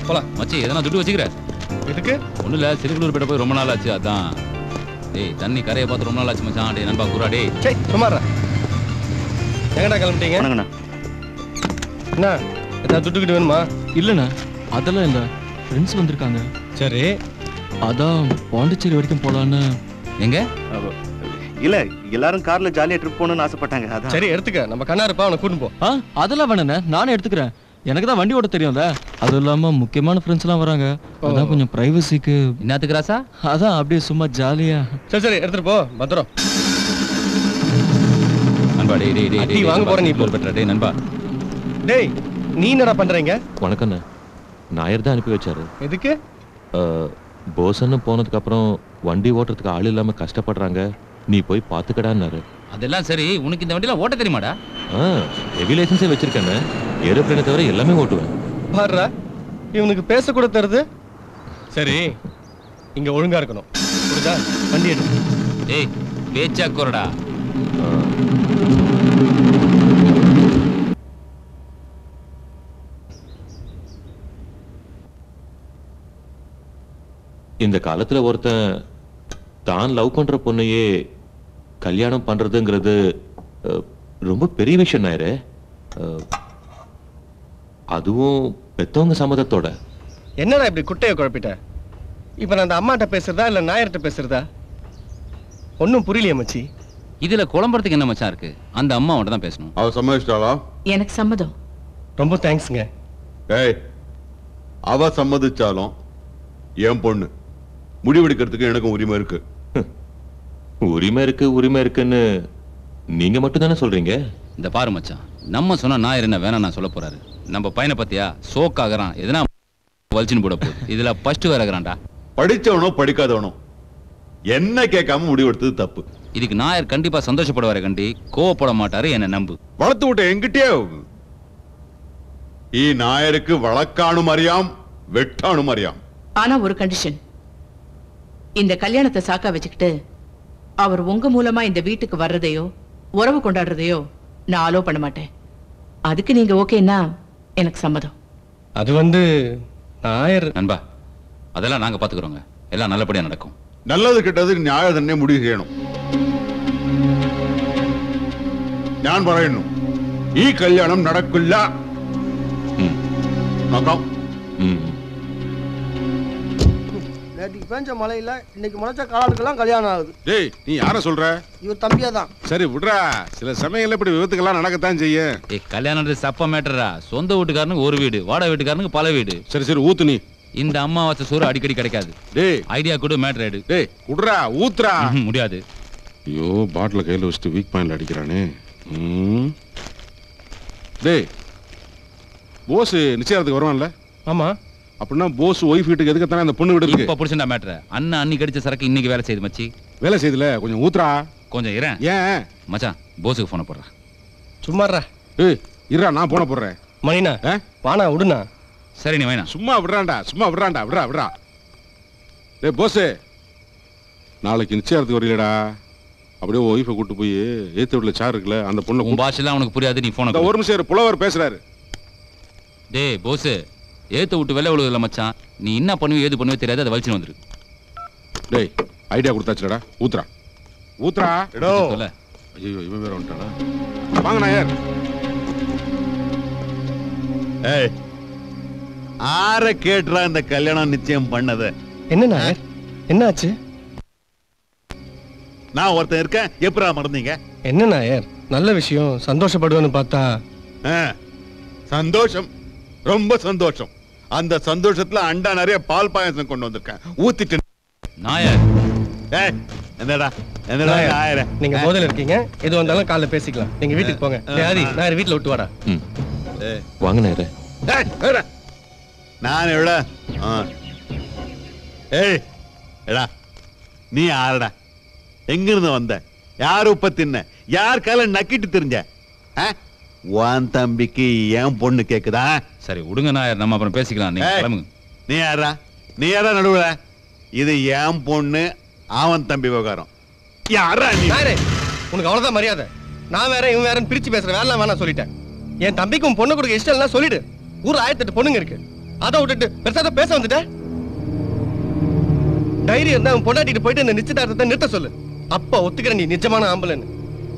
போலாம் மச்சி எதனா துட்டு வச்சுக்கிற எதுக்கு ஒண்ணும் இல்ல சிறுகுளூர் பேட்ட போய் ரொம்ப நாள் ஆச்சு அதான் டேய் தண்ணி கரையை பார்த்து ரொம்ப நாள் ஆச்சு மச்சான் டேய் நண்பா குரா டேய் சே சுமாரா எங்கடா கிளம்பிட்டீங்க வணங்கண்ணா என்ன ஏதாவது துட்டுக்கிட்டு வேணுமா இல்லைண்ணே அதெல்லாம் இல்லை ஃப்ரெண்ட்ஸ் வந்திருக்காங்க சரி அதான் பாண்டிச்சேரி வரைக்கும் போகலான்னு எங்க அவ- இல்ல எல்லாரும் கார்ல ஜாலியா ட்ரிப் போகணும்னு ஆசைப்பட்டாங்க அதான் சரி எடுத்துக்க நம்ம கண்ணா இருப்பா அவனை கூட்டின்னு போ ஆ அதெல்லாம் வேணாண்ணே நானே எடுத்துக்கிறேன் எனக்கு தான் வண்டி ஓட்ட தெரியும்ல அதுவும் இல்லாமல் முக்கியமான ஃப்ரெண்ட்ஸ்லாம் வராங்க அதான் கொஞ்சம் ப்ரைவசிக்கு என்னத்துக்கு ராசா அதான் அப்படியே சும்மா ஜாலியாக சரி சரி எடுத்துட்டு போ பத்திரம் நண்பா டேய் டேய் டேய் அடி டேய் வாங்க நண்பா, போற நீ இப்போ. சிறுகுளூர் பேட்டை டேய் நண்பா டேய் நீ என்னடா பண்றீங்க வணக்கண்ணே நாயர் தான் அனுப்பி வச்சாரு எதுக்கு அஹ், போசன்னு போனதுக்கு அப்புறம் வண்டி ஓட்டுறதுக்கு ஆள் இல்லாம கஷ்டப்படுறாங்க நீ போய் பாத்துக்கடான்னாரு அதெல்லாம் சரி உனக்கு இந்த வண்டியில ஓட்ட தெரியுமாடா ஹெவி லைசன்ஸே வச்சிருக்கேன்னு ஏரோப்ளேனை தவிர எல்லாமே ஓட்டுவேன் பாருடா இவனுக்கு பேச கூட தருது சரி இங்க ஒழுங்கா இருக்கணும் புரியுதா வண்டி எடு டேய் பேச்சா குறடா அஹ், இந்த காலத்துல ஒருத்தன் தான் லவ் பண்ற பொண்ணையே கல்யாணம் பண்றதுங்கிறது அஹ், ரொம்ப பெரிய விஷயம் நாயரே அஹ், அதுவும் பெத்தவங்க சம்மதத்தோட என்னடா இப்படி குட்டையை குழப்பிட்ட இப்ப நான் அந்த அம்மாட்ட பேசுறதா இல்ல நாயர்கிட்ட பேசுறதா ஒன்றும் புரியலையே மச்சி இதுல குழம்புறதுக்கு என்ன மச்சான் இருக்கு அந்த அம்மா அவன்கிட்ட தான் பேசணும் அவ சம்மதிச்சிட்டாளா எனக்கு சம்மதம் ரொம்ப தேங்க்ஸ்ங்க ஏய் அவ சம்மதிச்சாலும் என் பொண்ணு முடிவெடுக்கிறதுக்கு எனக்கும் உரிமை இருக்கு உரிமை இருக்கு உரிமை இருக்குன்னு நீங்க மட்டும் தானே சொல்றீங்க இந்த பாரு மச்சான் நம்ம சொன்னா நான் என்ன வேணாம் நான் சொல்ல போறாரு நம்ம பையனை பத்தியா சோக் ஆகுறான் எதனா வலிச்சுன்னு போட போகுது இதுல ஃபர்ஸ்ட் வேற இருக்கிறான்டா படிச்சவனோ படிக்காதவனோ என்ன கேட்காம முடிவெடுத்தது தப்பு இதுக்கு நாயர் கண்டிப்பா சந்தோஷப்படுவாரு கண்டி கோவப்பட மாட்டாரு என்ன நம்பு வளர்த்து விட்ட எங்கிட்டே ஈ நாயருக்கு வழக்கானும் அறியாம் வெட்டானும் அறியாம் ஆனா ஒரு கண்டிஷன் இந்த கல்யாணத்தை சாக்கா வச்சுக்கிட்டு அவர் உங்க மூலமா இந்த வீட்டுக்கு வர்றதையோ உறவு கொண்டாடுறதையோ நான் அலோ பண்ண மாட்டேன் அதுக்கு நீங்க ஓகேன்னா எனக்கு சம்மதம் அது வந்து நாயர் நண்பா அதெல்லாம் நாங்க பாத்துக்கிறோங்க எல்லாம் நல்லபடியா நடக்கும் நல்லது கெட்டது ന്യായ തന്നെ முடிவு ചെയ്യണം ഞാൻ പറയുന്നു ഈ കല്യാണം നടക്കില്ല ம், നോക്കാം ம். நேற்றுக்கு பேஞ்ச மழையில இன்னைக்கு முளைச்ச காலாளுக்கெல்லாம் கல்யாணம் ஆகுது டேய் நீ யார சொல்ற இவர் தம்பியா தான் சரி விடுறா சில சமயங்கள்ல இப்படி விபத்துக்கெல்லாம் நடக்கத்தான் செய்யும் ஏய் கல்யாணம் சப்ப மேட்டரா சொந்த வீட்டுக்காரனுக்கு ஒரு வீடு வாடகை வீட்டுக்காரனுக்கு பல வீடு சரி சரி ஊத்து நீ இந்த அம்மாவாசை சோறு அடிக்கடி கிடைக்காது டேய் ஐடியா கூட மேட்டர் எடு டேய் குடுறா ஊத்துறா ம்ஹும், முடியாது ஐயோ பாட்டில கையில வச்சுட்டு வீக் பாயிண்ட்ல அடிக்கிறானே ம். டேய் போஸ் நிச்சயத்துக்கு வருவான்ல ஆமா அப்படின்னா போஸ் ஒய்ஃப் வீட்டுக்கு எதுக்கத்தானே அந்த பொண்ணு வீடு இப்ப இருக்கு புடிச்சா மேட்டர் அண்ணன் அன்னைக்கு அடிச்ச சரக்கு இன்னைக்கு வேலை செய்யுது மச்சி வேலை செய்யுதுல கொஞ்சம் ஊத்துறா கொஞ்சம் இரேன் ஏன் மச்சான் போஸுக்கு போன போடுறேன் சும்மாறா ஏய் இருடா நான் போன போடுறேன் மணினா ஆ? வானா விடுனா சரி நீ வேணா சும்மா விடுறான்டா சும்மா விடுறான்டா விடுறா விடுறா டேய் போஸ் நாளைக்கு நிச்சயத்துக்கு வரலடா அப்படியே ஒய்ஃபை கூட்டு போய் ஏத்து வீட்டுல சார் இருக்குல்ல அந்த பொண்ணை உன் கூட்டு- பாஷெல்லாம் அவனுக்கு புரியாது நீ போன இந்த ஒரு நிமிஷம் இரு, புலவர் பேசுறாரு டேய் போஸ் ஏத்த விட்டு வெள்ளை விழுதுல மச்சான் நீ என்ன பண்ணுவே ஏது பண்ணுவே தெரியாது அதை வலிச்சுன்னு வந்துரு டேய் ஐடியா கொடுத்தாச்சுடா ஊத்துறா ஊத்துறா എടോ சொல்ல ஐயோ இவன் வேற வந்துட்டானா வாங்க நாயர் ஏய் ஆர கேட்டுறா இந்த கல்யாணம் நிச்சயம் பண்ணது என்ன நாயர் என்னாச்சு நான் ஒருத்தன் இருக்கேன் எப்படா மறந்தீங்க என்ன நாயர் நல்ல விஷயம் சந்தோஷப்படுவேன்னு பார்த்தா ஆ, சந்தோஷம் ரொம்ப சந்தோஷம் அந்த சந்தோஷத்துல அண்டா நிறைய பால் பாயசம் கொண்டு வந்திருக்கேன் ஊத்திட்டு நாயர் ஏய் என்னடா என்னடா நாயர், ஆயிர நீங்க போதையில இருக்கீங்க எது வந்தாலும் காலைல பேசிக்கலாம் நீங்க வீட்டுக்கு போங்க டேய் ஆதி நாயர் வீட்டுல விட்டு வாடா ம். வாங்க நேரே நான் எவ்வளோ ஆ. ஏய் எடா நீ யாரடா எங்கிருந்து வந்த யார் உப்ப தின்ன யார் கால நக்கிட்டு தெரிஞ்ச ஆ? உன் தம்பிக்கு என் பொண்ணு கேக்குதா சரி விடுங்க நாயர் நம்ம அப்புறம் பேசிக்கலாம் நீங்க ஏய். கிளம்புங்க நீ யாரா நீ யாரா நடுவுல இது என் பொண்ணு அவன் தம்பி விவகாரம் யாரா நீ நாயரே உனக்கு அவ்வளவுதான் மரியாதை நான் வேற இவன் வேறன்னு பிரிச்சு பேசுற வேலை வேணாம் சொல்லிட்டேன் என் தம்பிக்கு உன் பொண்ணு கொடுக்க இஷ்டம் இல்லைன்னா சொல்லிடு ஊர் ஆயிரத்தெட்டு பொண்ணுங்க இருக்கு அதை விட்டுட்டு பெருசாக பேச வந்துட்ட தைரியம் இருந்தா அவன் பொண்டாட்டிட்டு போயிட்டு இந்த நிச்சயதார்த்தத்தை நிறுத்த சொல்லு அப்ப ஒத்துக்கிற நீ நிஜமான ஆம்பளைன்னு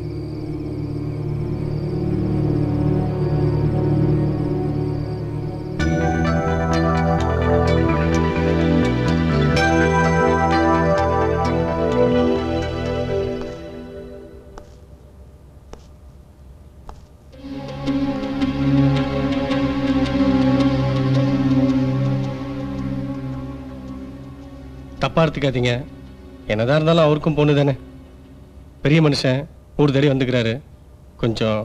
தப்பா எடுத்துக்காதீங்க என்னதான் இருந்தாலும் அவருக்கும் பொண்ணு தானே பெரிய மனுஷன் ஊர் தேடி வந்துக்கிறாரு கொஞ்சம்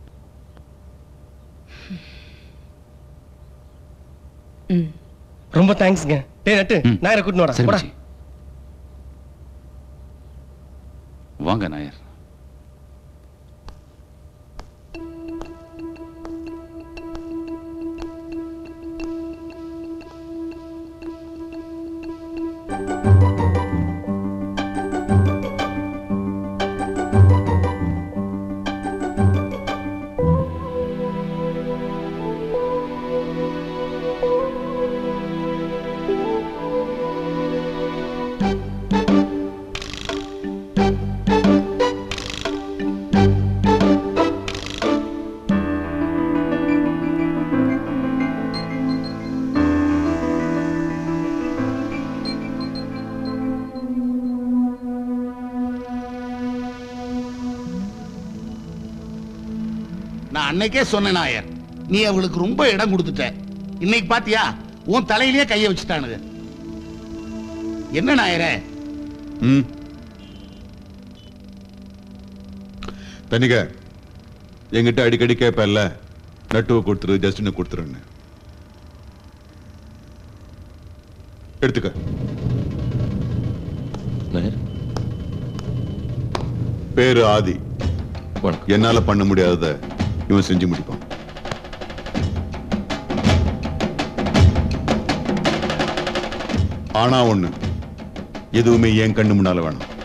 ம் ரொம்ப தேங்க்ஸ்ங்க டேய் நட்டு ம். நாயரை கூட்டின்னு வரேன் சரி போடா மச்சி. வாங்க நாயர் நான் அன்னைக்கே சொன்னேன் நாயர் நீ அவளுக்கு ரொம்ப இடம் கொடுத்துட்ட இன்னைக்கு பாத்தியா உன் தலையிலேயே கைய வச்சுட்டானுங்க என்ன நாயரே ம் தனிக என்கிட்ட அடிக்கடி கேட்பல்ல நட்டுவை கொடுத்துரு ஜஸ்டினை கொடுத்துருன்னு எடுத்துக்க நாயர் பேரு ஆதி வணக்கம் என்னால பண்ண முடியாதத இவன் செஞ்சு முடிப்பான் ஆனா ஒண்ணு எதுவுமே என் கண்ணு முன்னால வேணாம்